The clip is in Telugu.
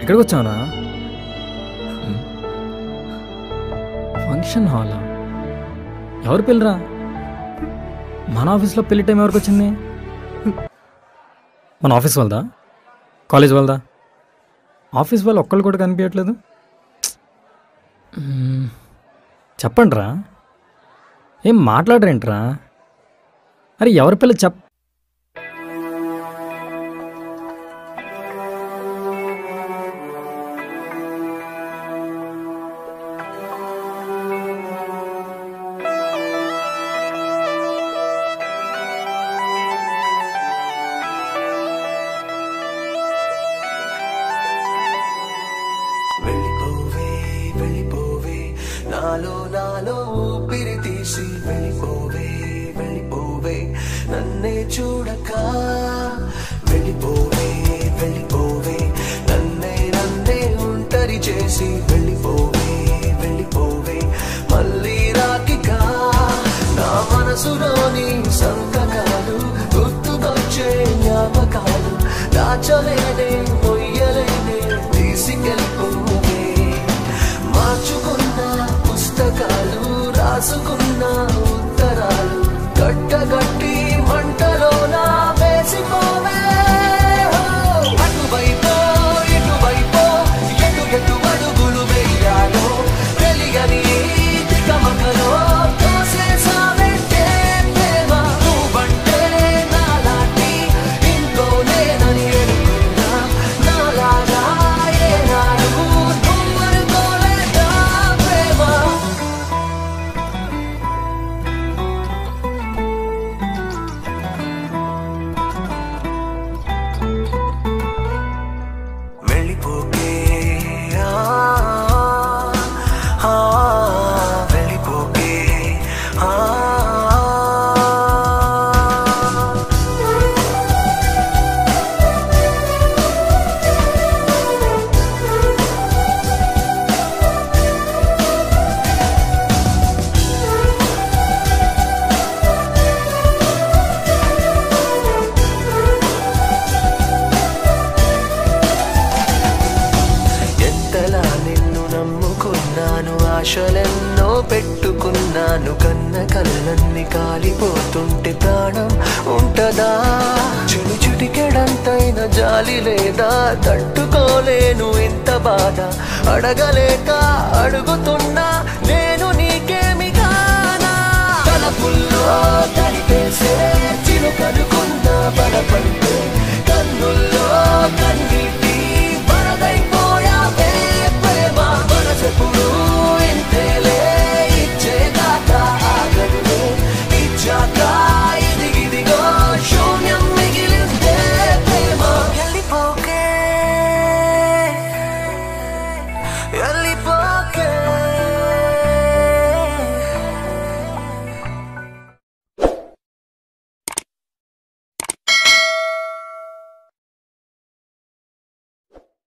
ఎక్కడికి వచ్చావురా ఫంక్షన్ హాలా ఎవరు పెళ్ళిరా మన ఆఫీస్లో పెళ్లి టైం ఎవరికి వచ్చింది మన ఆఫీస్ వాళ్ళదా కాలేజ్ వాళ్ళదా ఆఫీస్ వాళ్ళు ఒక్కళ్ళు కూడా కనిపించట్లేదు మ్మ్. చెప్పండిరా ఏం మాట్లాడరేంట్రా అరే ఎవరి పిల్ల చెప్ వెళ్ళిపోవే వెళ్ళిపోవే నాలో నాలో ఊపిరి తీసి వెళ్ళిపోవే వెళ్ళిపోవే నన్నే చూడక వెళ్ళిపోవే వెళ్ళిపోవే నన్నే నన్నే ఒంటరి చేసి వెళ్ళిపోవే వెళ్ళిపోవే మళ్ళీ రాకిక నా మనసులోని సంతకాలు గుర్తుకొచ్చే జ్ఞాపకాలు దాచలేనే మొయ్యలేనే తీసుకెళ్ళిపోవే మార్చుకున్న పుస్తకాలు రాసుకున్న ఉత్తరాలు గట్టగట్టి మంటలోన వేసిపోవే అటువైపో ఇటువైపో ఎటు ఎటు అడుగులు వెయ్యాలో తెలియని ఈ తికమకలో తోసేసావంటే ప్రేమ నువ్వంటే నాలాంటి ఇంకో లేనని ఎరుగున్నా నాలాగా ఏనాడు నువ్వనుకోలేదా ప్రేమ వెళ్ళిపోకే ఆ, ఆ, వెళ్ళిపోకే ఆ. ఎంతలా నిన్ను నమ్ముకున్నాను ఆశలెన్నో పెట్టుకున్నాను కన్న కళ్ళన్ని కాలిపోతుంటే ప్రాణం ఉంటదా చుడి చుటికెడంతైన జాలి లేదా తట్టుకోలేను ఎంత బాధ అడగలేక అడుగుతున్నా నేను నీకేమి కానా తలపుల్లో తడిపేసే చిలుకనుకున్న బలపడితే